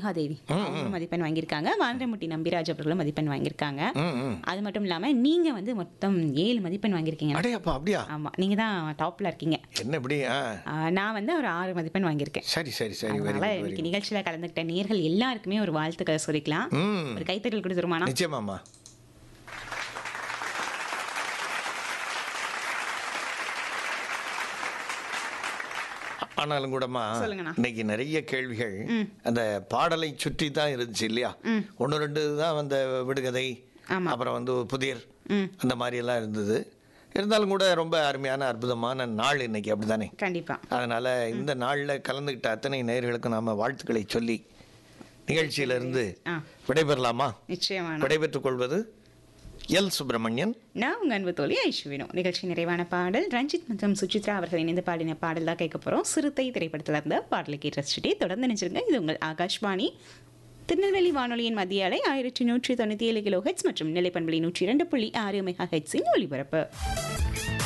ரேகாதேவி அவங்களும் மதிப்பெண் வாங்கியிருக்காங்க வாண்டமுட்டி நம்பிராஜ் அவர்களும் மதிப்பெண் வாங்கியிருக்காங்க ம் ம் அது மட்டும் இல்லாம நீங்க வந்து மொத்தம் ஏழு மதிப்பெண் வாங்கியிருக்கீங்க அடையப்பா அப்படியா ஆமா நீங்க தான் டாப்ல இருக்கீங்க என்ன இப்படி ஆ ஆ, நான் வந்து ஒரு ஆறு மதிப்பெண் வாங்கியிருக்கேன் சரி சரி சரி வெரி அதனால குட் வெரி இன்னைக்கு நிகழ்ச்சியில கலந்துக்கிட்ட நேர்கள் எல்லாருக்குமே ஒரு வாழ்த்துக்களை சொல்லிக்கலாம் ம் ஒரு கைத்தட்டல் கொடுத்துருமானா நிச்சயமாம்மா ஆனாலும் கூடமா சொல்லுங்கண்ணா. இன்னைக்கு நிறைய கேள்விகள் அந்த பாடலை சுற்றி தான் இருந்துச்சு இல்லையா ஒன்று ரெண்டு தான் அந்த விடுகதை ஆமா. அப்புறம் வந்து புதிர் ம். அந்த மாதிரி எல்லாம் இருந்தது இருந்தாலும் கூட ரொம்ப அருமையான அற்புதமான நாள் இன்னைக்கு அப்படிதானே கண்டிப்பா அதனால இந்த நாளில் கலந்துக்கிட்ட அத்தனை நேயர்களுக்கும் நாம வாழ்த்துக்களை சொல்லி நிகழ்ச்சியிலிருந்து ஆ. விடைபெறலாமா நிச்சயமான விடைபெற்றுக் கொள்வது எல் சுப்பிரமணியன் நான் உங்க அன்பு தோழி ஐஸ்வீனோ நிகழ்ச்சி நிறைவான பாடல் ரஞ்சித் மற்றும் சுசித்ரா அவர்கள் இணைந்து பாடின பாடல் தான் கேட்க போறோம் சிறுத்தை திரைப்படத்துல இருந்த பாடலை கேட்டு ரசிச்சுட்டே தொடர்ந்து நினைச்சிருங்க இது உங்கள் ஆகாஷ்வாணி திருநெல்வேலி வானொலியின் மத்திய அலை ஆயிரத்தி நூற்றி தொண்ணூற்றி ஏழு கிலோ ஹெட்ஸ் மற்றும் நிலைப்பண்பலி நூற்றி இரண்டு புள்ளி ஆறு மெகா ஹெட்ஸின் ஒளிபரப்பு